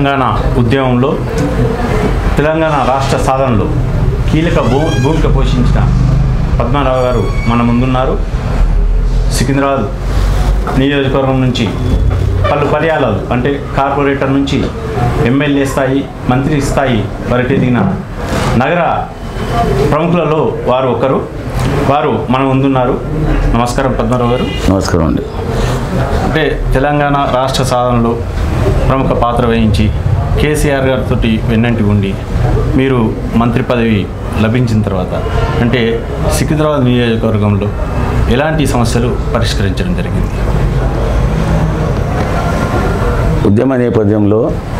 తెలంగాణ ఉద్యమంలో తెలంగాణ రాష్ట్ర సాధనలో కీలక భూ భూమిక పోషించిన పద్మారావు గారు మన ముందున్నారు సికింద్రాబాద్ నియోజకవర్గం నుంచి పలు పర్యాలాలు అంటే కార్పొరేటర్ నుంచి ఎమ్మెల్యే స్థాయి మంత్రి స్థాయి వరకు ఎదిగిన నగర ప్రముఖులలో వారు ఒకరు వారు మన ముందున్నారు నమస్కారం పద్మారావు గారు నమస్కారం అండి అంటే తెలంగాణ రాష్ట్ర సాధనలో ప్రముఖ పాత్ర వహించి కేసీఆర్ గారితో వెన్నంటి ఉండి మీరు మంత్రి పదవి లభించిన తర్వాత అంటే సికింద్రాబాద్ నియోజకవర్గంలో ఎలాంటి సమస్యలు పరిష్కరించడం జరిగింది ఉద్యమ నేపథ్యంలో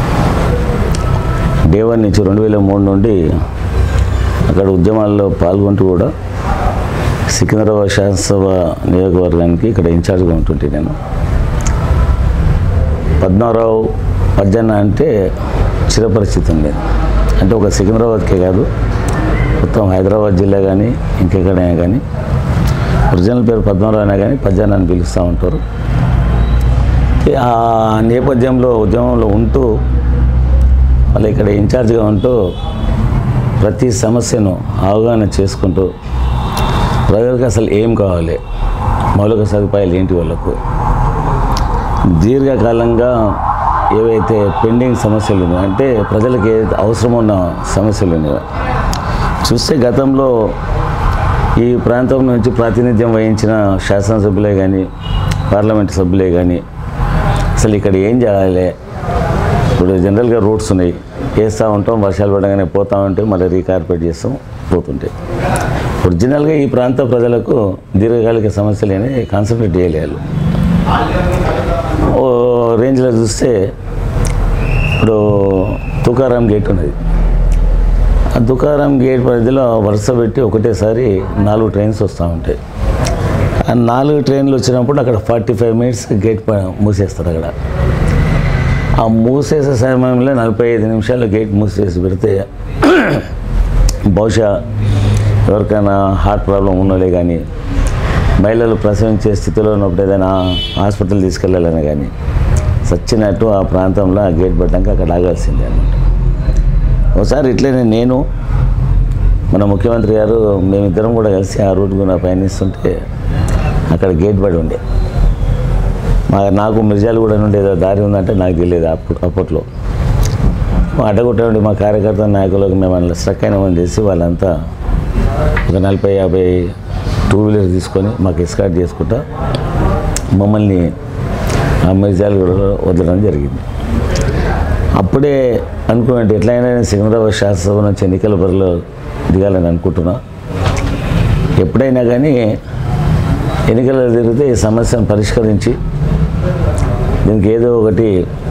డే వన్ నుంచి రెండు వేల మూడు నుండి అక్కడ ఉద్యమాల్లో పాల్గొంటూ కూడా సికింద్రాబాద్ శాసనసభ నియోజకవర్గానికి ఇక్కడ ఇన్ఛార్జ్గా ఉంటుంటే నేను పద్మారావు పద్జన్న అంటే చిరపరిచితి ఉంది అంటే ఒక సికింద్రాబాద్కే కాదు మొత్తం హైదరాబాద్ జిల్లా కానీ ఇంకెక్కడైనా కానీ ఒరిజినల్ పేరు పద్మారావు అయినా కానీ పద్జన్న అని పిలుస్తూ ఉంటారు ఆ నేపథ్యంలో ఉద్యమంలో ఉంటూ మళ్ళీ ఇక్కడ ఇన్ఛార్జ్గా ఉంటూ ప్రతి సమస్యను అవగాహన చేసుకుంటూ ప్రజలకు అసలు ఏం కావాలి మౌలిక సదుపాయాలు ఏంటి వాళ్ళకు దీర్ఘకాలంగా ఏవైతే పెండింగ్ సమస్యలు ఉన్నాయో అంటే ప్రజలకు ఏ అవసరం ఉన్న సమస్యలు ఉన్నాయో చూస్తే గతంలో ఈ ప్రాంతం నుంచి ప్రాతినిధ్యం వహించిన శాసనసభ్యులే కానీ పార్లమెంట్ సభ్యులే కానీ అసలు ఇక్కడ ఏం చేయాలి ఇప్పుడు జనరల్గా రోడ్స్ ఉన్నాయి వేస్తూ ఉంటాం వర్షాలు పడగానే పోతూ ఉంటే మళ్ళీ రీకార్పేట్ చేస్తాం పోతుంటాయి ఒరిజినల్గా ఈ ప్రాంత ప్రజలకు దీర్ఘకాలిక సమస్యలు అనేవి కాన్సన్ట్రేట్ చేయలేరు ఓ రేంజ్లో చూస్తే ఇప్పుడు తుకారాం గేట్ ఉన్నది ఆ తుకారాం గేట్ పరిధిలో వరుస పెట్టి ఒకటేసారి నాలుగు ట్రైన్స్ వస్తూ ఉంటాయి ఆ నాలుగు ట్రైన్లు వచ్చినప్పుడు అక్కడ ఫార్టీ ఫైవ్ మినిట్స్ గేట్ ప- మూసేస్తారు అక్కడ ఆ మూసేసే సమయంలో నలభై ఐదు నిమిషాలు గేట్ మూసేసి పెడితే బహుశా ఎవరికైనా హార్ట్ ప్రాబ్లం ఉన్నోలే కానీ మహిళలు ప్రసవించే స్థితిలో ఉన్నప్పుడు ఏదైనా హాస్పిటల్ తీసుకెళ్ళాలని కానీ సచ్చినట్టు ఆ ప్రాంతంలో ఆ గేట్ పడ్డాక అక్కడ ఆగాల్సిందే అనమాట ఒకసారి ఇట్లనే నేను మన ముఖ్యమంత్రి గారు మేమిద్దరం కూడా కలిసి ఆ రూట్ గుండా పయనిస్తుంటే అక్కడ గేట్ పడి ఉండే మా నాకు మిర్జాలు కూడా నుండి ఏదో దారి ఉందంటే నాకు తెలియదు అప్పుడు అప్పట్లో అడ్డగొట్టండి మా కార్యకర్త నాయకులకు మేము అందులో స్ట్రక్ అయినామని చేసి వాళ్ళంతా ఒక నలభై యాభై టూ వీలర్ తీసుకొని మాకు ఎస్కార్ట్ చేసుకుంటా మమ్మల్ని ఆ మిర్జాలు కూడా వదలడం జరిగింది అప్పుడే అనుకున్నట్టు ఎట్లయినా నేను సికింద్రాబాద్ శాసనసభ నుంచి ఎన్నికల బరిలో దిగాలని అనుకుంటున్నా ఎప్పుడైనా కానీ ఎన్నికలు జరిగితే ఈ సమస్యను పరిష్కరించి దీనికి ఏదో ఒకటి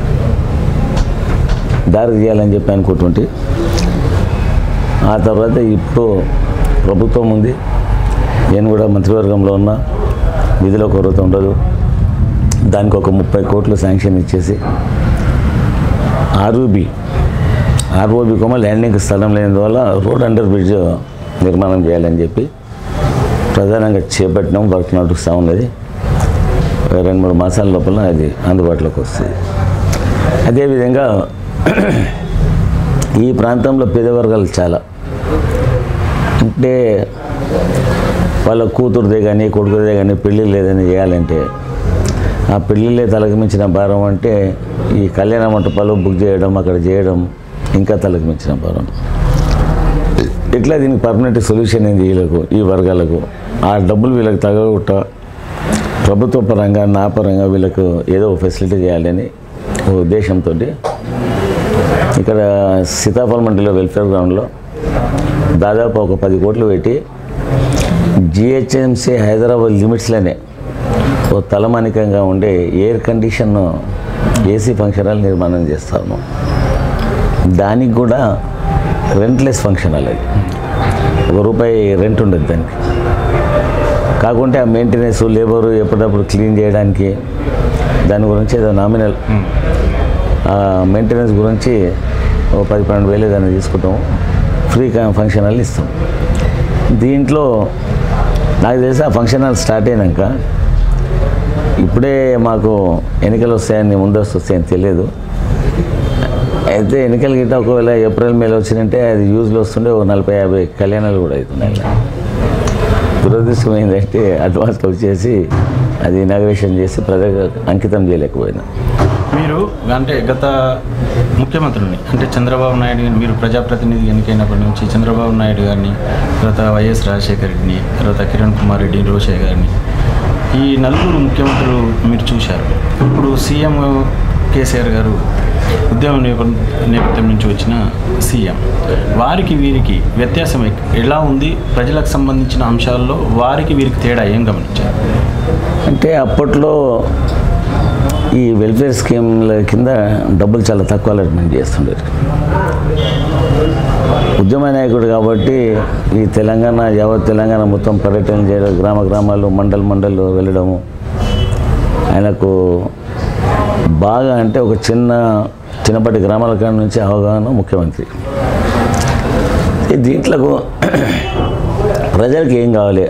దారి తీయాలని చెప్పి అనుకుంటుంటే ఆ తర్వాత ఇప్పుడు ప్రభుత్వం ఉంది నేను కూడా మంత్రివర్గంలో ఉన్నా నిధుల కొరత ఉండదు దానికి ఒక ముప్పై కోట్లు శాంక్షన్ ఇచ్చేసి ఆర్ఓబి ఆర్ఓబి కొమ్మ ల్యాండింగ్ స్థలం లేనివల్ల రోడ్ అండర్ బ్రిడ్జ్ నిర్మాణం చేయాలని చెప్పి ప్రధానంగా చేపట్టినాం వర్క్ నడుస్తూ ఉన్నది రెండు మూడు మాసాల లోపల అది అందుబాటులోకి వస్తుంది అదేవిధంగా ఈ ప్రాంతంలో పేద వర్గాలు చాలా అంటే వాళ్ళ కూతురుదే కానీ కొడుకుదే కానీ పెళ్ళి లేదని చేయాలంటే ఆ పెళ్ళిళ్ళే తలకు మించిన భారం అంటే ఈ కళ్యాణ మంటపాలు బుక్ చేయడం అక్కడ చేయడం ఇంకా తలకు మించిన భారం ఇట్లా దీనికి పర్మనెంట్ సొల్యూషన్ ఏంది వీళ్ళకు ఈ వర్గాలకు ఆ డబ్బులు వీళ్ళకి తగలగొట్ట ప్రభుత్వ పరంగా నా పరంగా వీళ్ళకు ఏదో ఒక ఫెసిలిటీ చేయాలని ఒక ఉద్దేశంతో ఇక్కడ సీతాఫల మండలిలో వెల్ఫేర్ గ్రౌండ్లో దాదాపు ఒక పది కోట్లు పెట్టి జిహెచ్ఎంసీ హైదరాబాద్ లిమిట్స్లోనే ఓ తలమానికంగా ఉండే air condition AC function hall నిర్మాణం చేస్తాము దానికి కూడా రెంట్లెస్ ఫంక్షన్ హాల్ అది ఒక రూపాయి రెంట్ ఉండదు దానికి కాకుంటే ఆ మెయింటెనెన్స్ లేబరు ఎప్పటికప్పుడు క్లీన్ చేయడానికి దాని గురించి ఏదో నామినల్ మెయింటెనెన్స్ గురించి ఓ పది పన్నెండు వేలు ఏదైనా తీసుకుంటాం ఫ్రీ ఫంక్షన్ హాల్ ఇస్తాం దీంట్లో నాకు తెలిసి ఆ ఫంక్షన్ హాల్ స్టార్ట్ అయినాక ఇప్పుడే మాకు ఎన్నికలు వస్తాయని ముందస్తు వస్తాయని తెలియదు అయితే ఎన్నికలు గిట్ట ఒకవేళ ఏప్రిల్ మేలో వచ్చినంటే అది యూజ్లో వస్తుండే ఒక నలభై యాభై కళ్యాణాలు కూడా అవుతున్నాయి ఇలా. దురదృష్టం ఏంటంటే అడ్వాన్స్గా వచ్చేసి అది ఇనాగ్రేషన్ చేసి ప్రజలకు అంకితం చేయలేకపోయినా మీరు అంటే గత ముఖ్యమంత్రుల్ని అంటే చంద్రబాబు నాయుడు గారిని మీరు ప్రజాప్రతినిధి ఎన్నికైనప్పటి నుంచి చంద్రబాబు నాయుడు గారిని తర్వాత వైఎస్ రాజశేఖర రెడ్డిని తర్వాత కిరణ్ కుమార్ రెడ్డి రోషయ్య గారిని ఈ నలుగురు ముఖ్యమంత్రులు మీరు చూశారు ఇప్పుడు సీఎం కేసీఆర్ గారు ఉద్యమ నేప- నేపథ్యం నుంచి వచ్చిన సీఎం వారికి వీరికి వ్యత్యాసం ఎక్- ఎలా ఉంది ప్రజలకు సంబంధించిన అంశాల్లో వారికి వీరికి తేడా ఏం గమనించారు అంటే అప్పట్లో ఈ వెల్ఫేర్ స్కీమ్ల కింద డబ్బులు చాలా తక్కువ అలాట్మెంట్ చేస్తుండేది ఉద్యమ నాయకుడు కాబట్టి ఈ తెలంగాణ యావత్ తెలంగాణ మొత్తం పర్యటన చేయడం గ్రామ గ్రామాలు మండల్ మండలు వెళ్ళడము ఆయనకు బాగా అంటే ఒక చిన్న చిన్నపాటి గ్రామాల కాడ నుంచి అవగాహన ముఖ్యమంత్రి ఈ దీంట్లో ప్రజలకు ఏం కావాలి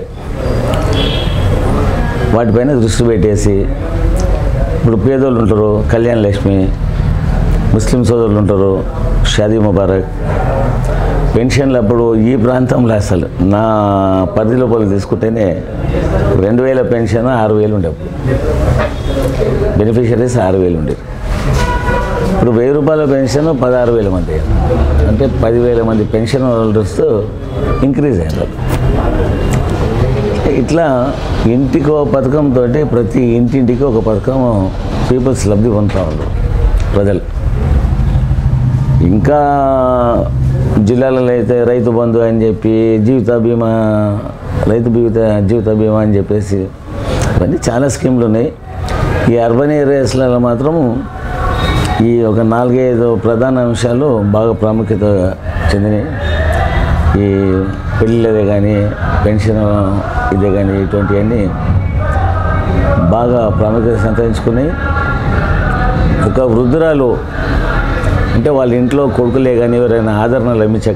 వాటిపైన దృష్టి పెట్టేసి ఇప్పుడు పేదోళ్ళు ఉంటారు కళ్యాణ్ లక్ష్మి ముస్లిం సోదరులు ఉంటారు షాదీ ముబారక్ పెన్షన్లు అప్పుడు ఈ ప్రాంతంలో అసలు నా పరిధి లోపల తీసుకుంటేనే రెండు వేల పెన్షన్ ఆరు వేలు ఉండే అప్పుడు బెనిఫిషరీస్ ఆరు వేలు ఉండేది ఇప్పుడు వెయ్యి రూపాయల పెన్షన్ పదహారు వేల మంది అంటే పదివేల మంది పెన్షన్ హోల్డర్స్ ఇంక్రీజ్ అయ్యారు ఇట్లా ఇంటికి ఒక పథకంతో ప్రతి ఇంటింటికి ఒక పథకం పీపుల్స్ లబ్ధి పొందుతూ ఉన్నారు ప్రజలు ఇంకా జిల్లాలలో అయితే రైతు బంధు అని చెప్పి జీవిత బీమా రైతు జీవిత జీవిత బీమా అని చెప్పేసి ఇవన్నీ చాలా స్కీమ్లు ఉన్నాయి ఈ అర్బన్ ఏరియాస్లలో మాత్రం ఈ ఒక నాలుగైదు ప్రధాన అంశాలు బాగా ప్రాముఖ్యత చెందినవి ఈ పెళ్ళిళ్ళదే కానీ పెన్షన్ ఇదే కానీ ఇటువంటివన్నీ బాగా ప్రాముఖ్యత సంతరించుకుని ఒక వృద్ధురాలు అంటే వాళ్ళ ఇంట్లో కొడుకులే కానీ ఎవరైనా ఆదరణ లభించక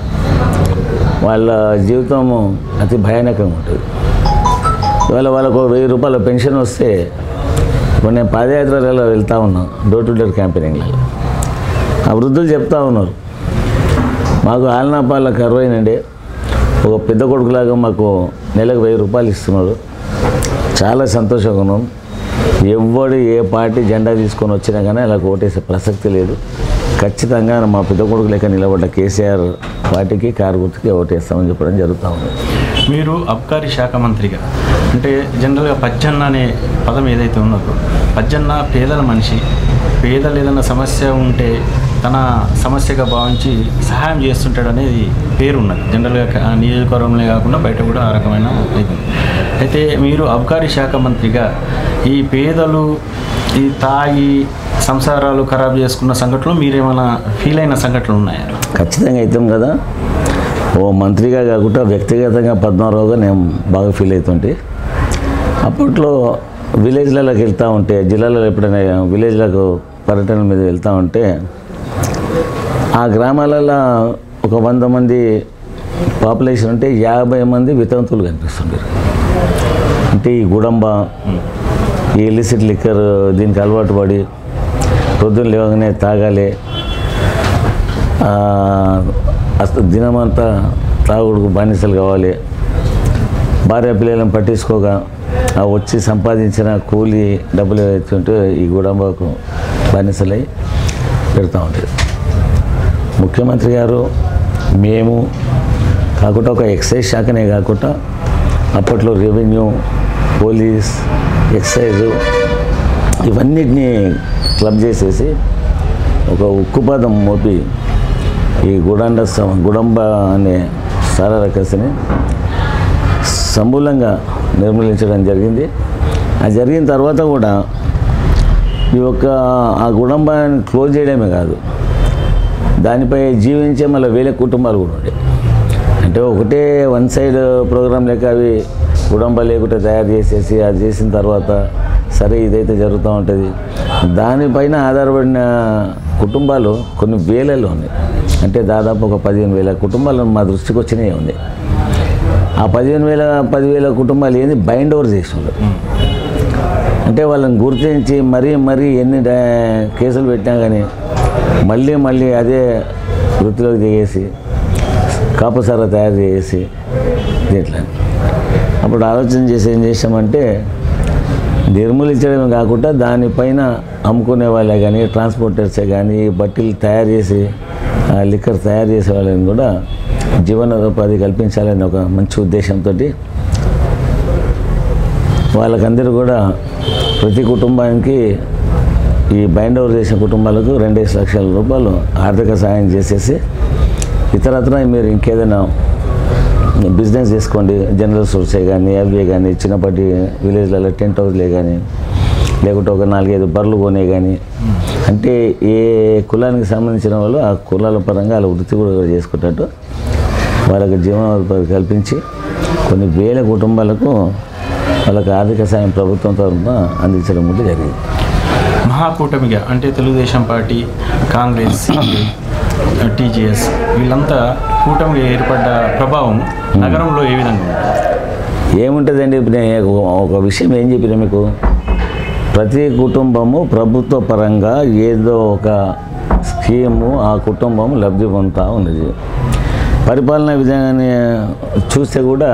వాళ్ళ జీవితం అతి భయానకంగా ఉంటుంది ఇవాళ వాళ్ళకు ఒక వెయ్యి రూపాయల పెన్షన్ వస్తే ఇప్పుడు నేను పాదయాత్రలలో వెళ్తా ఉన్నాను డోర్ టు డోర్ క్యాంపెయినింగ్లో ఆ వృద్ధులు చెప్తా ఉన్నారు మాకు ఆలనాపాల కరువైనండి ఒక పెద్ద కొడుకులాగా మాకు నెలకు వెయ్యి రూపాయలు ఇస్తున్నారు చాలా సంతోషంగా ఉన్నాం ఎవడు ఏ పార్టీ జెండా తీసుకొని వచ్చినా కానీ అలా ఓటేసే ప్రసక్తి లేదు ఖచ్చితంగా మా పెద్ద కొడుకు లెక్క నిలబడ్డ కేసీఆర్ పార్టీకి కారు గుర్తుకి ఓటేస్తామని చెప్పడం జరుగుతూ ఉంది మీరు అబ్కారీ శాఖ మంత్రిగా అంటే జనరల్గా పజ్జన్న అనే పదం ఏదైతే ఉన్నదో పజ్జన్న పేదల మనిషి పేదలు ఏదైనా సమస్య ఉంటే తన సమస్యగా భావించి సహాయం చేస్తుంటాడు అనేది పేరు ఉన్నది జనరల్గా క- నియోజకవర్గంలో కాకుండా బయట కూడా ఆ రకమైన ఇది ఉంది. అయితే మీరు అబ్కారీ శాఖ మంత్రిగా ఈ పేదలు ఈ తాగి సంసారాలు ఖరాబ్ చేసుకున్న సంఘటనలు మీరేమైనా ఫీల్ అయిన సంఘటనలు ఉన్నాయా ఖచ్చితంగా అవుతాం కదా ఓ మంత్రిగా కాకుండా వ్యక్తిగతంగా పద్మారావుగా నేను బాగా ఫీల్ అవుతుంటే అప్పట్లో విలేజ్లలోకి వెళ్తూ ఉంటే జిల్లాలో ఎప్పుడైనా విలేజ్లకు పర్యటన మీద వెళ్తూ ఉంటే ఆ గ్రామాలలో ఒక వంద మంది పాపులేషన్ ఉంటే యాభై మంది వితంతువులు కనిపిస్తుంటారు అంటే ఈ గుడంబ ఈ ఇల్లిసిట్ లిక్కర్ దీనికి అలవాటు పడి పొద్దున్న లేవగానే తాగాలి ఆ, అసలు దినమంతా తాగుడుకు బానిసలు కావాలి భార్య పిల్లలను పట్టించుకోగా ఆ వచ్చి సంపాదించిన కూలి డబ్బులు ఏవైతుంటే ఈ గుడంబకు బానిసలై పెడతా ఉంటారు ముఖ్యమంత్రి గారు మేము కాకుండా ఒక ఎక్సైజ్ శాఖనే కాకుండా అప్పట్లో రెవెన్యూ పోలీస్ ఎక్సైజు ఇవన్నిటినీ క్లబ్ చేసేసి ఒక ఉక్కుపాదం మోపి ఈ గుడండ స- గుడంబ అనే సారరకసని సమూలంగా నిర్మూలించడం జరిగింది అది జరిగిన తర్వాత కూడా ఈ యొక్క ఆ గుడంబాన్ని క్లోజ్ చేయడమే కాదు దానిపై జీవించే మళ్ళీ వేరే కుటుంబాలు కూడా ఉండే అంటే ఒకటే వన్ సైడ్ ప్రోగ్రామ్ లెక్క అవి కుటుంబ లేకుండా తయారు చేసేసి అది చేసిన తర్వాత సరే ఇదైతే జరుగుతూ ఉంటుంది దానిపైన ఆధారపడిన కుటుంబాలు కొన్ని వేలలో ఉన్నాయి అంటే దాదాపు ఒక పదిహేను వేల కుటుంబాలు మా దృష్టికి వచ్చినాయి ఉంది ఆ పదిహేను వేల పదివేల కుటుంబాలు ఏంది బైండ్ ఓవర్ చేసిండ్రు అంటే వాళ్ళని గుర్తించి మరీ మరీ ఎన్ని డా- కేసులు పెట్టినా కానీ మళ్ళీ మళ్ళీ అదే వృత్తిలోకి దిగేసి కాపుసార తయారు చేసి దీంట్లో అప్పుడు ఆలోచన చేసి ఏం చేసామంటే నిర్మూలించడమే కాకుండా దానిపైన అమ్ముకునే వాళ్ళే కానీ ట్రాన్స్పోర్టర్సే కానీ బట్టలు తయారు చేసి ఆ లిక్కర్ తయారు చేసే వాళ్ళని కూడా జీవనోపాధి కల్పించాలని ఒక మంచి ఉద్దేశంతో వాళ్ళకందరూ కూడా ప్రతి కుటుంబానికి ఈ బైండ్ ఓవర్ చేసిన కుటుంబాలకు రెండేసి లక్షల రూపాయలు ఆర్థిక సహాయం చేసేసి ఇతరత్ర మీరు ఇంకేదైనా బిజినెస్ చేసుకోండి జనరల్ స్టోర్సే కానీ అవి కానీ చిన్నపాటి విలేజ్లలో టెంట్ హౌస్లే కానీ లేకుంటే ఒక నాలుగైదు బర్రెలు కొనే కానీ అంటే ఏ కులానికి సంబంధించిన వాళ్ళు ఆ కులాల పరంగా వాళ్ళ వృత్తి కూడా చేసుకున్నట్టు వాళ్ళకి జీవనోపాధి కల్పించి కొన్ని వేల కుటుంబాలకు వాళ్ళకి ఆర్థిక సాయం ప్రభుత్వం తరఫున అందించడం కూడా జరిగింది మహాకూటమిగా అంటే తెలుగుదేశం పార్టీ కాంగ్రెస్ టీజీఎస్ వీళ్ళంతా కూటమిగా ఏర్పడ్డ ప్రభావం నగరంలో ఏ విధంగా ఉంటుంది ఏముంటుందండి ఇప్పుడు నేను ఒక- ఒక విషయం ఏం చెప్పిన మీకు ప్రతి కుటుంబము ప్రభుత్వ పరంగా ఏదో ఒక స్కీము ఆ కుటుంబం లబ్ధి పొందుతూ ఉన్నది పరిపాలన విధానాన్ని చూస్తే కూడా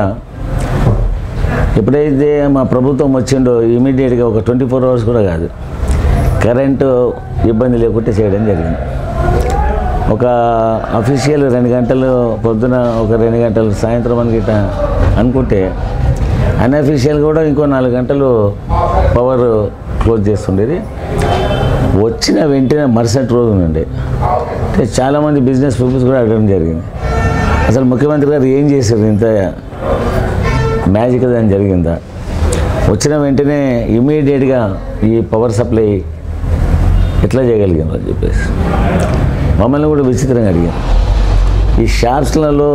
ఎప్పుడైతే మా ప్రభుత్వం వచ్చిండో ఇమీడియట్గా ఒక ట్వంటీ ఫోర్ అవర్స్ కూడా కాదు కరెంటు ఇబ్బంది లేకుంటే చేయడం జరిగింది ఒక అఫీషియల్ రెండు గంటలు పొద్దున ఒక రెండు గంటలు సాయంత్రం అని గిట్ట అనుకుంటే అన్అఫీషియల్ కూడా ఇంకో నాలుగు గంటలు పవర్ క్లోజ్ చేస్తుండేది వచ్చిన వెంటనే మరుసటి రోజు నుండి అంటే చాలామంది బిజినెస్ పీపుల్స్ కూడా అడగడం జరిగింది అసలు ముఖ్యమంత్రి గారు ఏం చేశారు ఇంత మ్యాజిక్ అని జరిగిందా వచ్చిన వెంటనే ఇమీడియట్గా ఈ పవర్ సప్లై ఎట్లా చేయగలిగారు అని చెప్పేసి మమ్మల్ని కూడా విచిత్రంగా అడిగారు ఈ షాప్స్లలో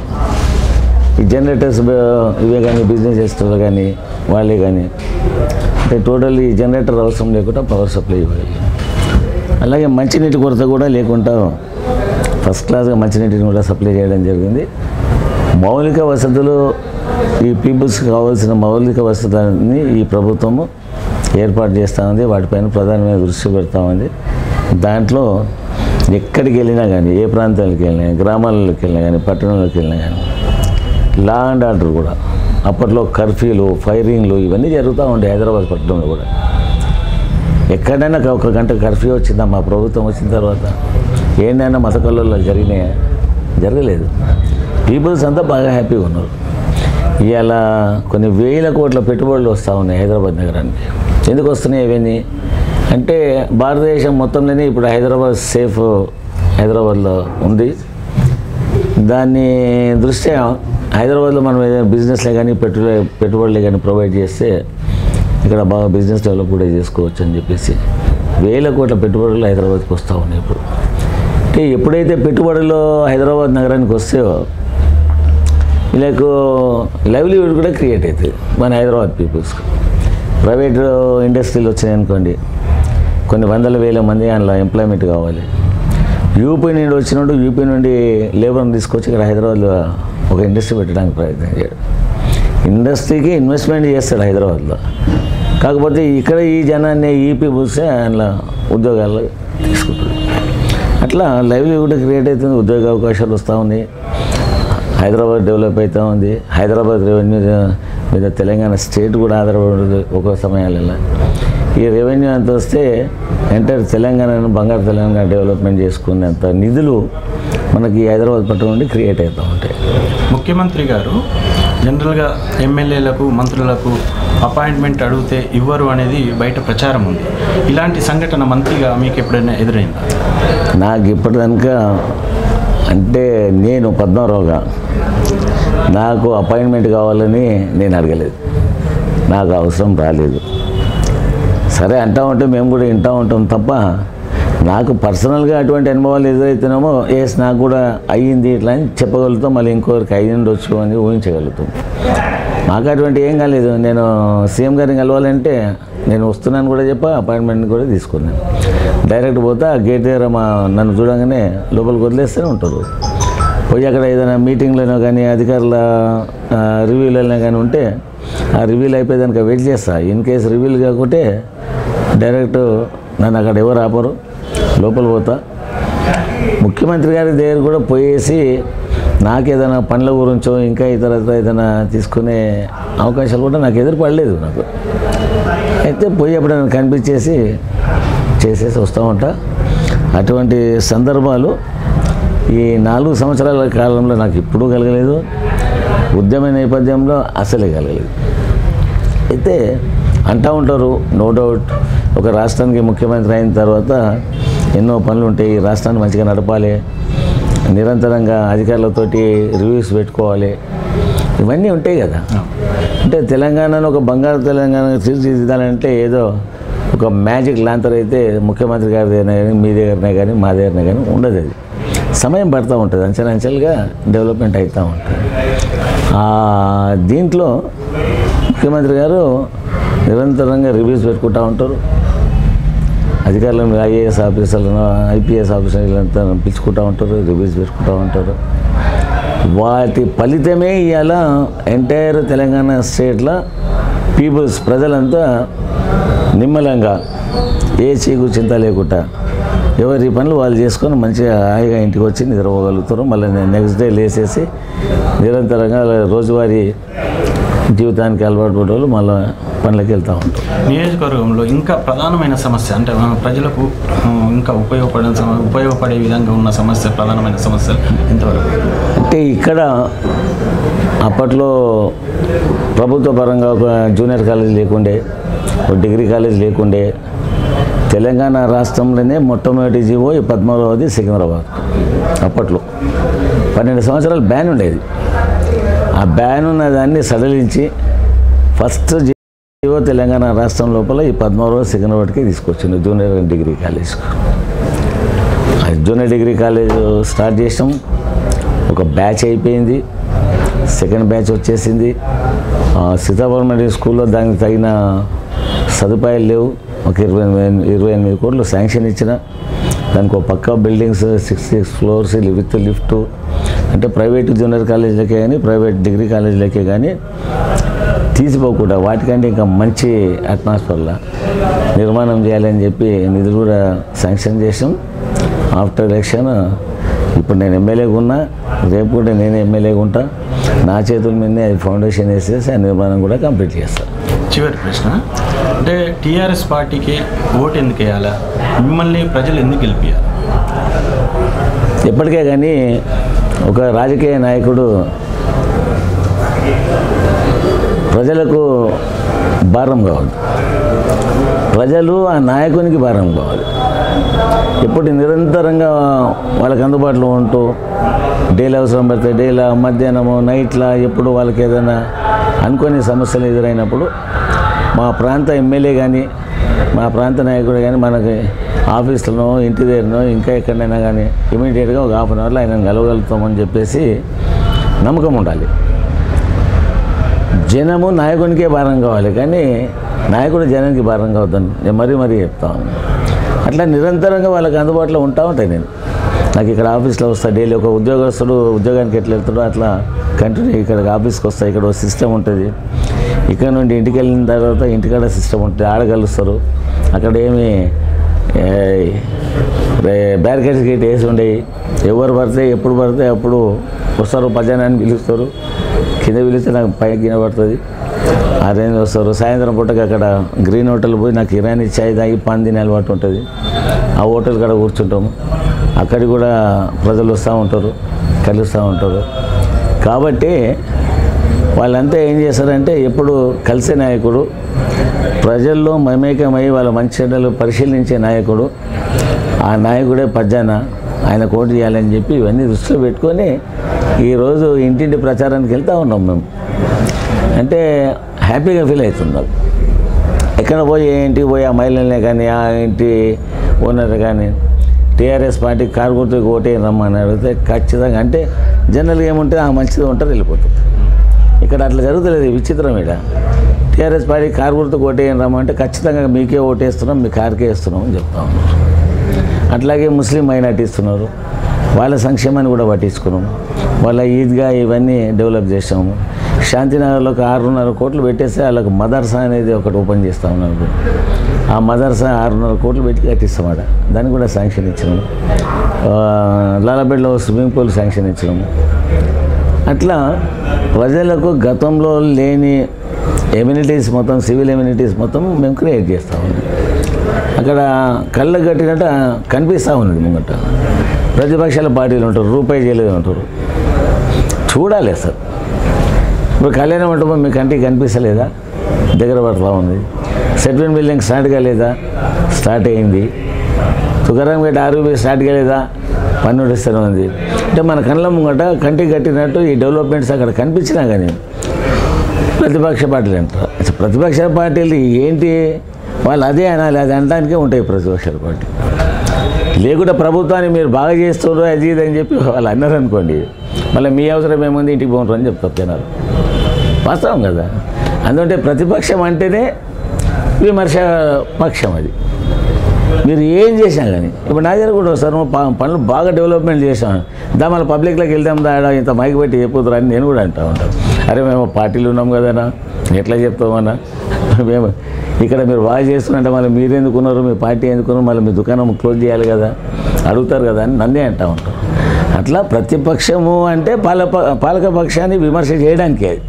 ఈ జనరేటర్స్ ఇవే కానీ బిజినెస్ చేస్తారు కానీ వాళ్ళే కానీ అంటే టోటల్ ఈ జనరేటర్ అవసరం లేకుండా పవర్ సప్లై ఇవ్వాలి అలాగే మంచినీటి కొరత కూడా లేకుండా ఫస్ట్ క్లాస్గా మంచినీటిని కూడా సప్లై చేయడం జరిగింది మౌలిక వసతులు ఈ పీపుల్స్కి కావాల్సిన మౌలిక వసతులన్నీ ఈ ప్రభుత్వము ఏర్పాటు చేస్తూ ఉంది వాటిపైన ప్రధానమైన దృష్టి పెడతా ఉంది దాంట్లో ఎక్కడికి వెళ్ళినా కానీ ఏ ప్రాంతాలకు వెళ్ళినా కానీ గ్రామాలకు వెళ్ళినా కానీ పట్టణంలోకి వెళ్ళినా కానీ లా అండ్ ఆర్డర్ కూడా అప్పట్లో కర్ఫ్యూలు ఫైరింగ్లు ఇవన్నీ జరుగుతూ ఉంటాయి హైదరాబాద్ పట్టణంలో కూడా ఎక్కడైనా ఒక గంట కర్ఫ్యూ వచ్చిందా మా ప్రభుత్వం వచ్చిన తర్వాత ఏంటైనా మత కళ్ళల్లో జరిగినాయా జరగలేదు పీపుల్స్ అంతా బాగా హ్యాపీగా ఉన్నారు ఇవాళ కొన్ని వేల కోట్ల పెట్టుబడులు వస్తూ ఉన్నాయి హైదరాబాద్ నగరానికి ఎందుకు వస్తున్నాయి ఇవన్నీ అంటే భారతదేశం మొత్తంలోనే ఇప్పుడు హైదరాబాద్ సేఫ్ హైదరాబాద్లో ఉంది దాన్ని దృష్ట్యా హైదరాబాద్లో మనం ఏదైనా బిజినెస్లే కానీ పెట్టుబడి పెట్టుబడులే కానీ ప్రొవైడ్ చేస్తే ఇక్కడ బాగా బిజినెస్ డెవలప్ కూడా చేసుకోవచ్చు అని చెప్పేసి వేల కోట్ల పెట్టుబడులు హైదరాబాద్కి వస్తూ ఉన్నాయి ఇప్పుడు అంటే ఎప్పుడైతే పెట్టుబడులు హైదరాబాద్ నగరానికి వస్తాయో వీళ్ళకు లైవ్లీహుడ్ కూడా క్రియేట్ అవుతుంది మన హైదరాబాద్ పీపుల్స్కి ప్రైవేట్ ఇండస్ట్రీలు వచ్చినాయి అనుకోండి కొన్ని వందల వేల మంది అందులో ఎంప్లాయ్మెంట్ కావాలి యూపీ నుండి వచ్చినప్పుడు యూపీ నుండి లేబర్ని తీసుకొచ్చి ఇక్కడ హైదరాబాద్లో ఒక ఇండస్ట్రీ పెట్టడానికి ప్రయత్నం చేయడు ఇండస్ట్రీకి ఇన్వెస్ట్మెంట్ చేస్తాడు హైదరాబాద్లో కాకపోతే ఇక్కడ ఈ జనాన్ని ఈ పీపుల్సే అందులో ఉద్యోగాలు తీసుకుంటారు అట్లా లైవ్లీహుడ్ క్రియేట్ అవుతుంది ఉద్యోగ అవకాశాలు వస్తూ ఉన్నాయి హైదరాబాద్ డెవలప్ అవుతూ ఉంది హైదరాబాద్ రెవెన్యూ మీద తెలంగాణ స్టేట్ కూడా ఆధారపడుతుంది ఒక్కో సమయాలలో ఈ రెవెన్యూ అంత వస్తే ఎంటైర్ తెలంగాణను బంగారు తెలంగాణ డెవలప్మెంట్ చేసుకునేంత నిధులు మనకి హైదరాబాద్ పట్టణం నుండి క్రియేట్ అవుతూ ఉంటాయి ముఖ్యమంత్రి గారు జనరల్గా ఎమ్మెల్యేలకు మంత్రులకు అపాయింట్మెంట్ అడిగితే ఇవ్వరు అనేది బయట ప్రచారం ఉంది ఇలాంటి సంఘటన మంత్రిగా మీకు ఎప్పుడైనా ఎదురైందా నాకు ఇప్పటిదాకా అంటే నేను పద్మారావుగా నాకు అపాయింట్మెంట్ కావాలని నేను అడగలేదు నాకు అవసరం రాలేదు సరే అంటా ఉంటే మేము కూడా వింటూ ఉంటాం తప్ప నాకు పర్సనల్గా అటువంటి అనుభవాలు ఎదురైతేనేమో ఎస్ నాకు కూడా అయ్యింది ఇట్లా అని చెప్పగలుగుతాం మళ్ళీ ఇంకొకరికి అయ్యి ఉండొచ్చు అని ఊహించగలుగుతాం నాకు అటువంటి ఏం కాలేదు నేను సీఎం గారిని కలవాలంటే నేను వస్తున్నాను కూడా చెప్పా అపాయింట్మెంట్ కూడా తీసుకున్నాను డైరెక్ట్ పోతే ఆ గేట్ దగ్గర మా నన్ను చూడగానే లోపలికి వదిలేస్తూనే ఉంటారు పోయి అక్కడ ఏదైనా మీటింగ్లోనో కానీ అధికారుల రివ్యూలలో కానీ ఉంటే ఆ రివ్యూలు అయిపోయేదానికి వెయిట్ చేస్తా ఇన్ కేసు రివ్యూలు కాకుంటే డైరెక్ట్ నన్ను అక్కడ ఎవరు ఆపరు లోపల పోతా ముఖ్యమంత్రి గారి దగ్గర కూడా పోయేసి నాకేదైనా పనుల గురించో ఇంకా ఇతర ఏదైనా తీసుకునే అవకాశాలు కూడా నాకు ఎదురు పడలేదు నాకు అయితే పోయి ఎప్పుడైనా కనిపించేసి చేసేసి వస్తూ ఉంటా అటువంటి సందర్భాలు ఈ నాలుగు సంవత్సరాల కాలంలో నాకు ఇప్పుడు కలగలేదు ఉద్యమ నేపథ్యంలో అసలే కలగలేదు అయితే అంటూ ఉంటారు నో డౌట్ ఒక రాష్ట్రానికి ముఖ్యమంత్రి అయిన తర్వాత ఎన్నో పనులు ఉంటాయి ఈ రాష్ట్రాన్ని మంచిగా నడపాలి నిరంతరంగా అధికారులతోటి రివ్యూస్ పెట్టుకోవాలి ఇవన్నీ ఉంటాయి కదా అంటే తెలంగాణను ఒక బంగారు తెలంగాణ తీర్చిదిద్దాలంటే ఏదో ఒక మ్యాజిక్ లాంతర్ అయితే ముఖ్యమంత్రి గారి దగ్గర కానీ మీ దగ్గరనే కానీ మా దగ్గరనే కానీ ఉండదు అది సమయం పడుతూ ఉంటుంది అంచెలంచెలుగా డెవలప్మెంట్ అవుతూ ఉంటుంది ఆ దీంట్లో ముఖ్యమంత్రి గారు నిరంతరంగా రివ్యూస్ పెట్టుకుంటూ ఉంటారు అధికారులను ఐఏఎస్ ఆఫీసర్లను ఐపీఎస్ ఆఫీసర్లంతా పిలుచుకుంటూ ఉంటారు రివ్యూస్ పెట్టుకుంటూ ఉంటారు వాటి ఫలితమే ఇవాళ ఎంటైర్ తెలంగాణ స్టేట్లో పీపుల్స్ ప్రజలంతా నిమ్మలంగా ఏ చీకు చింత లేకుండా ఎవరి పనులు వాళ్ళు చేసుకొని మంచిగా హాయిగా ఇంటికి వచ్చి నిద్రపోగలుగుతారు మళ్ళీ నెక్స్ట్ డే లేసేసి నిరంతరంగా రోజువారీ జీవితానికి అలవాటు పడే వాళ్ళు మళ్ళీ పనులకు వెళ్తూ ఉంటారు నియోజకవర్గంలో ఇంకా ప్రధానమైన సమస్య అంటే మన ప్రజలకు ఆ, ఇంకా ఉపయోగపడే సమ- ఉపయోగపడే విధంగా ఉన్న సమస్య ప్రధానమైన సమస్యలు ఎంతవరకు అంటే ఇక్కడ అప్పట్లో ప్రభుత్వ పరంగా ఒక జూనియర్ కాలేజ్ లేకుండే ఒక డిగ్రీ కాలేజ్ లేకుండే తెలంగాణ రాష్ట్రంలోనే మొట్టమొదటి జీవో ఈ పద్మావతి సికింద్రాబాద్ అప్పట్లో పన్నెండు సంవత్సరాలు బ్యాన్ ఉండేది ఆ బ్యాన్ ఉన్న దాన్ని సడలించి ఫస్ట్ జీవో తెలంగాణ రాష్ట్రం లోపల ఈ పద్మావతి సికింద్రాబాద్కి తీసుకొచ్చింది జూనియర్ అండ్ డిగ్రీ కాలేజ్కి అది జూనియర్ డిగ్రీ కాలేజ్ స్టార్ట్ చేసాం ఒక బ్యాచ్ అయిపోయింది సెకండ్ బ్యాచ్ వచ్చేసింది ఆ, సీతాఫలం మెడికల్ స్కూల్లో దానికి తగిన సదుపాయాలు లేవు ఒక ఇరవై ఎనిమిది ఇరవై ఎనిమిది కోట్లు శాంక్షన్ ఇచ్చిన దానికి ఒక పక్క buildings six six floors with lift అంటే ప్రైవేట్ జూనియర్ కాలేజీలకే కానీ ప్రైవేట్ డిగ్రీ కాలేజీలకే కానీ తీసిపోకుండా వాటికంటే ఇంకా మంచి అట్మాస్ఫియర్లో నిర్మాణం చేయాలని చెప్పి నిధులు కూడా శాంక్షన్ చేసాం ఆఫ్టర్ ఎలక్షన్ ఇప్పుడు నేను ఎమ్మెల్యేగా ఉన్నా రేపు కూడా నేను ఎమ్మెల్యేగా ఉంటా నా చేతుల మీదనే అది ఫౌండేషన్ వేసేసి ఆ నిర్మాణం కూడా కంప్లీట్ చేస్తాను చివరి ప్రశ్న అంటే టీఆర్ఎస్ పార్టీకి ఓటు ఎందుకు వేయాలా మిమ్మల్ని ప్రజలు ఎందుకు గెలిపించాలి ఎప్పటికే కానీ ఒక రాజకీయ నాయకుడు ప్రజలకు భారం కావద్దు ప్రజలు ఆ నాయకునికి భారం కావాలి ఎప్పుడు నిరంతరంగా వాళ్ళకి అందుబాటులో ఉంటూ డైలీ అవసరం పడితే డైలా మధ్యాహ్నము నైట్లా ఎప్పుడు వాళ్ళకి ఏదైనా అనుకోని సమస్యలు ఎదురైనప్పుడు మా ప్రాంత ఎమ్మెల్యే కానీ మా ప్రాంత నాయకుడు కానీ మనకి ఆఫీసులోనో ఇంటి దగ్గరనో ఇంకా ఎక్కడైనా కానీ ఇమీడియట్గా ఒక హాఫ్ అన్ అవర్లో ఆయన కలవగలుగుతామని చెప్పేసి నమ్మకం ఉండాలి జనము నాయకునికే భారం కావాలి కానీ నాయకుడు జనానికి భారం కావద్దని నేను మరీ మరీ చెప్తాను అట్లా నిరంతరంగా వాళ్ళకి అందుబాటులో ఉంటా ఉంటాయి నేను నాకు ఇక్కడ ఆఫీస్లో వస్తా డైలీ ఒక ఉద్యోగస్తుడు ఉద్యోగానికి ఎట్లా వెళ్తాడో అట్లా కంటిన్యూ ఇక్కడ ఆఫీస్కి వస్తా ఇక్కడ ఒక సిస్టమ్ ఉంటుంది ఇక్కడ నుండి ఇంటికి వెళ్ళిన తర్వాత ఇంటికాడ సిస్టమ్ ఉంటుంది ఆడ కలుస్తారు అక్కడ ఏమి బ్యారికేడ్స్ గేట్ వేసి ఉండేవి ఎవరు పడితే ఎప్పుడు పడితే అప్పుడు వస్తారు పజానాన్ని పిలుస్తారు కింద పిలిస్తే నాకు పైకి గిన పడుతుంది ఆ రేంజ్ వస్తారు సాయంత్రం పూటకి అక్కడ గ్రీన్ హోటల్ పోయి నాకు ఇరానీ చాయ్ తాగి పాన్ తినే అలవాటు ఉంటుంది ఆ హోటల్ కాడ కూర్చుంటాము అక్కడికి కూడా ప్రజలు వస్తూ ఉంటారు కలుస్తూ ఉంటారు కాబట్టి వాళ్ళంతా ఏం చేస్తారంటే ఎప్పుడు కలిసే నాయకుడు ప్రజల్లో మమేకమై వాళ్ళ మంచి చెడ్డలు పరిశీలించే నాయకుడు ఆ నాయకుడే పజ్జాన ఆయన కోటి చేయాలని చెప్పి ఇవన్నీ దృష్టిలో పెట్టుకొని ఈరోజు ఇంటింటి ప్రచారానికి వెళ్తూ ఉన్నాం మేము అంటే హ్యాపీగా ఫీల్ అవుతున్నాం ఎక్కడ పోయి ఏ ఇంటికి పోయి ఆ మహిళలనే కానీ ఆ ఇంటి ఓనర్ కానీ టీఆర్ఎస్ పార్టీ కారు గుర్తుకు ఓటే రమ్మని అడిగితే ఖచ్చితంగా అంటే జనరల్గా ఏముంటే ఆ మంచిది ఉంటారు వెళ్ళిపోతుంది ఇక్కడ అట్లా జరుగుతలేదు ఈ విచిత్రం ఇక్కడ టీఆర్ఎస్ పార్టీ కారు గుర్తుకు ఓటేయని రమ్మంటే ఖచ్చితంగా మీకే ఓటేస్తున్నాం మీ కారుకే వేస్తున్నాం అని చెప్తా ఉన్నారు అట్లాగే ముస్లిం మైనార్టీ ఇస్తున్నారు వాళ్ళ సంక్షేమాన్ని కూడా పట్టించుకున్నాం వాళ్ళ ఈద్గా ఇవన్నీ డెవలప్ చేసాము శాంతినగర్లో ఒక ఆరున్నర కోట్లు పెట్టేస్తే వాళ్ళకి మదర్సా అనేది ఒకటి ఓపెన్ చేస్తా ఉన్నారు ఆ మదర్సా ఆరున్నర కోట్లు పెట్టి కట్టిస్తామట దానికి కూడా శాంక్షన్ ఇచ్చినాము ఆ, లాలాపేటలో స్విమ్మింగ్ పూల్ శాంక్షన్ ఇచ్చినాము అట్లా ప్రజలకు గతంలో లేని ఎమ్యూనిటీస్ మొత్తం సివిల్ ఎమ్యూనిటీస్ మొత్తం మేము క్రియేట్ చేస్తూ ఉన్నాం అక్కడ కళ్ళకు కట్టినట్టు కనిపిస్తూ ఉన్నది ముంగట ప్రతిపక్షాల పార్టీలు ఉంటారు రూపాయి చేయలేదు ఉంటారు చూడాలి సార్ ఇప్పుడు కళ్యాణ మంటపం మీ కంటికి కనిపిస్తలేదా దగ్గర పడుతూ ఉంది సెటిల్మెంట్ బిల్డింగ్ స్టార్ట్ కాలేదా స్టార్ట్ అయింది తుకారాం గట్టి ఆరోగ్య స్టార్ట్ కాలేదా పన్ను నడుస్తూనే ఉంది అంటే మన కళ్ళ ముంగట కంటికి కట్టినట్టు ఈ డెవలప్మెంట్స్ అక్కడ కనిపించినా కానీ ప్రతిపక్ష పార్టీలు అంటారు అసలు ప్రతిపక్ష పార్టీలు ఏంటి వాళ్ళు అదే అనాలి అది అనడానికే ఉంటాయి ప్రతిపక్షాల పార్టీ లేకుంటే ప్రభుత్వాన్ని మీరు బాగా చేస్తున్నారు అది ఇది అని చెప్పి వాళ్ళు అన్నారు అనుకోండి మళ్ళీ మీ అవసరం ఏముంది ఇంటికి పోంటారు అని చెప్తారు జనాలు వాస్తవం కదా అందుకంటే ప్రతిపక్షం అంటేనే విమర్శ పక్షం అది మీరు ఏం చేసినా కానీ ఇప్పుడు నా దగ్గర కూడా వస్తారు ప- పనులు బాగా డెవలప్మెంట్ చేసాం దా మన పబ్లిక్లోకి వెళ్దాం దా ఇంత మైక్ పెట్టి చెప్పుతురు అని నేను కూడా అంటూ ఉంటాను అరే మేము పార్టీలు ఉన్నాం కదనా ఎట్లా చెప్తామన్నా మేము ఇక్కడ మీరు బాగా చేస్తున్నట్టే మళ్ళీ మీరు ఎందుకున్నారు మీ పార్టీ ఎందుకున్నారు మళ్ళీ మీ దుకాణం క్లోజ్ చేయాలి కదా అడుగుతారు కదా అని నన్నే అంటూ ఉంటారు అట్లా ప్రతిపక్షము అంటే పాలక పాలక పక్షాన్ని విమర్శ చేయడానికే అది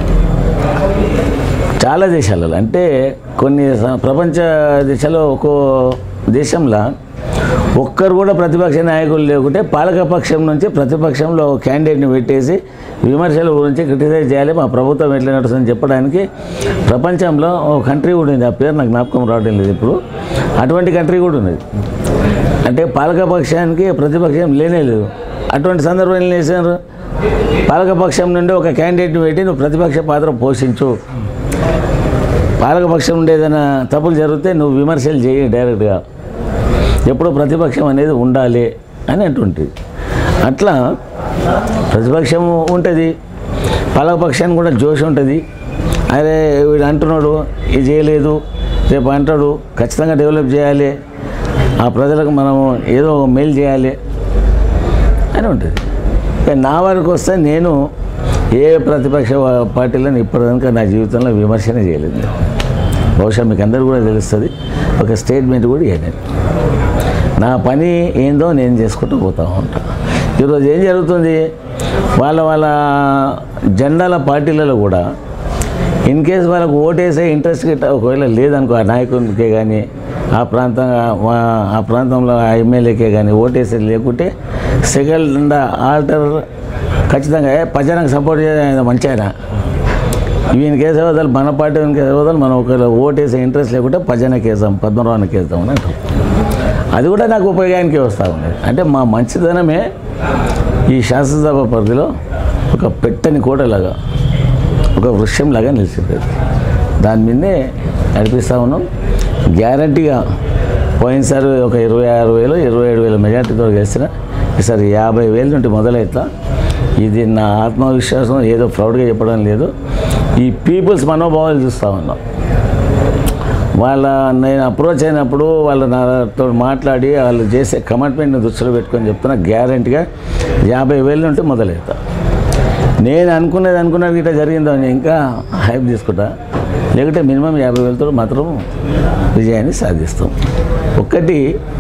చాలా దేశాలలో అంటే కొన్ని స- ప్రపంచ దేశాల్లో ఒక్కో దేశంలో ఒక్కరు కూడా ప్రతిపక్ష నాయకులు లేకుంటే పాలకపక్షం నుంచి ప్రతిపక్షంలో ఒక క్యాండిడేట్ని పెట్టేసి విమర్శల గురించి క్రిటిసైజ్ చేయాలి మా ప్రభుత్వం ఎట్లా నడుస్తుందని చెప్పడానికి ప్రపంచంలో ఒక కంట్రీ కూడా ఉంది ఆ పేరు నాకు జ్ఞాపకం రావడం లేదు ఇప్పుడు అటువంటి కంట్రీ కూడా ఉన్నది అంటే పాలకపక్షానికి ప్రతిపక్షం లేనే లేదు అటువంటి సందర్భంలో ఏం చేశారు పాలకపక్షం నుండి ఒక క్యాండిడేట్ని పెట్టి నువ్వు ప్రతిపక్ష పాత్ర పోషించు పాలకపక్షం నుండి ఏదైనా తప్పులు జరిగితే నువ్వు విమర్శలు చేయి డైరెక్ట్గా ఎప్పుడూ ప్రతిపక్షం అనేది ఉండాలి అని అంటుంటుంది అట్లా ప్రతిపక్షం ఉంటుంది పాలకపక్షానికి కూడా జోష్ ఉంటుంది అరే వీడు అంటున్నాడు ఇది చేయలేదు రేపు అంటాడు ఖచ్చితంగా డెవలప్ చేయాలి ఆ ప్రజలకు మనము ఏదో ఒక మేలు చేయాలి అని ఉంటుంది కానీ నా వరకు వస్తే నేను ఏ ప్రతిపక్ష వా- పార్టీలను ఇప్పటిదాకా నా జీవితంలో విమర్శన చేయలేదు బహుశా మీకు అందరూ కూడా తెలుస్తుంది ఒక స్టేట్మెంట్ కూడా ఇవ్వలేదు నా పని ఏందో నేను చేసుకుంటూ పోతూ ఉంటా ఈరోజు ఏం జరుగుతుంది వాళ్ళ వాళ్ళ జెండాల పార్టీలలో కూడా ఇన్ కేస్ వాళ్ళకు ఓటేసే ఇంట్రెస్ట్ గిట్ట ఒకవేళ లేదనుకో ఆ నాయకునికే కానీ ఆ ప్రాంతం ఆ- ఆ ప్రాంతంలో ఆ ఎమ్మెల్యేకే కానీ ఓటేసేది లేకుంటే సెకండ్ ఆల్టర్ ఖచ్చితంగా ఏ పచ్చడానికి సపోర్ట్ చేయాలి మంచి ఆయన ఈయన కేసు వదలు మన పార్టీ కేసు వదలు మనం ఒకవేళ ఓటేసే ఇంట్రెస్ట్ లేకుంటే పజనకి వేసాం పద్మనాభానికి వేస్తాం అని అంటాం అది కూడా నాకు ఉపయోగానికి వస్తూ ఉంది అంటే మా మంచితనమే ఈ శాసనసభ పరిధిలో ఒక పెట్టని కోటలాగా ఒక వృక్షంలాగా నిలిచింది అది. దాని మీదే నడిపిస్తూ ఉన్నాం గ్యారంటీగా పోయినసారి ఒక ఇరవై ఆరు వేలు ఇరవై ఏడు వేల మెజార్టీతో గెలిచిన ఈసారి యాభై వేల నుండి మొదలవుతా ఇది నా ఆత్మవిశ్వాసం ఏదో ప్రౌడ్గా చెప్పడం లేదు ఈ పీపుల్స్ మనోభావాలు చూస్తూ ఉన్నాం వాళ్ళ నేను అప్రోచ్ అయినప్పుడు వాళ్ళు నాతో మాట్లాడి వాళ్ళు చేసే కమిట్మెంట్ని దృష్టిలో పెట్టుకొని చెప్తున్నా గ్యారంటీగా యాభై వేల నుండి మొదలవుతా నేను అనుకునేది అనుకున్నది ఇట్లా జరిగిందో అని ఇంకా హైప్ తీసుకుంటా లేకుంటే మినిమం యాభై వేలతో మాత్రం విజయాన్ని సాధిస్తాం ఒక్కటి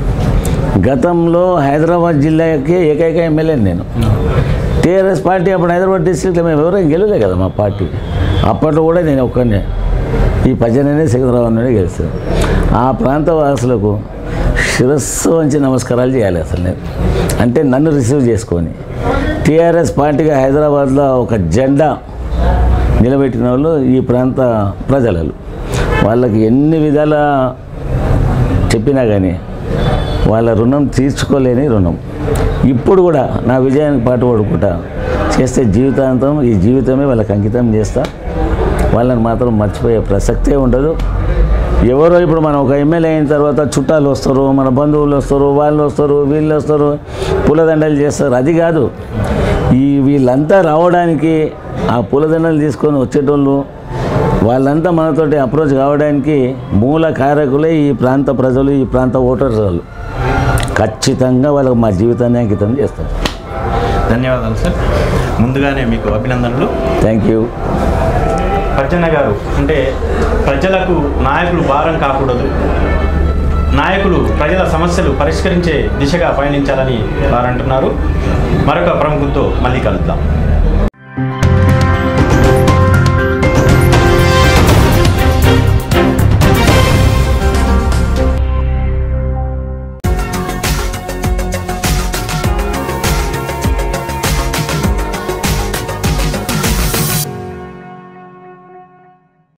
గతంలో హైదరాబాద్ జిల్లాకి ఏకైక ఎమ్మెల్యే నేను టీఆర్ఎస్ పార్టీ అప్పుడు హైదరాబాద్ డిస్ట్రిక్ట్లో మేము ఎవరైనా గెలవలే కదా మా పార్టీ అప్పట్లో కూడా నేను ఒక్కనే ఈ పద్దెనిమిది సికింద్రాబాద్ నుండి గెలిచాను ఆ ప్రాంత వాసులకు శిరస్సు వంచి నమస్కారాలు చేయాలి అసలు నేను అంటే నన్ను రిసీవ్ చేసుకొని టీఆర్ఎస్ పార్టీగా హైదరాబాద్లో ఒక జెండా నిలబెట్టిన వాళ్ళు ఈ ప్రాంత ప్రజలు వాళ్ళకి ఎన్ని విధాల చెప్పినా కానీ వాళ్ళ రుణం తీర్చుకోలేని రుణం ఇప్పుడు కూడా నా విజయానికి పాటు పడుకుంటా చేస్తే జీవితాంతం ఈ జీవితమే వాళ్ళకి అంకితం చేస్తా వాళ్ళని మాత్రం మర్చిపోయే ప్రసక్తే ఉండదు ఎవరో ఇప్పుడు మనం ఒక ఎమ్మెల్యే అయిన తర్వాత చుట్టాలు వస్తారు మన బంధువులు వస్తారు వాళ్ళు వస్తారు వీళ్ళు వస్తారు పూలదండలు చేస్తారు అది కాదు ఈ వీళ్ళంతా రావడానికి ఆ పూలదండలు తీసుకొని వచ్చేటోళ్ళు వాళ్ళంతా మనతోటి అప్రోచ్ కావడానికి మూల కారకులే ఈ ప్రాంత ప్రజలు ఈ ప్రాంత ఓటర్స్ వాళ్ళు ఖచ్చితంగా వాళ్ళకు మా జీవితాన్ని అంకితం చేస్తారు ధన్యవాదాలు సార్ ముందుగానే మీకు అభినందనలు థ్యాంక్ యూ ప్రజన్న గారు అంటే ప్రజలకు నాయకులు భారం కాకూడదు నాయకులు ప్రజల సమస్యలు పరిష్కరించే దిశగా పయనించాలని వారు అంటున్నారు మరొక ప్రముఖంతో మళ్ళీ కలుద్దాం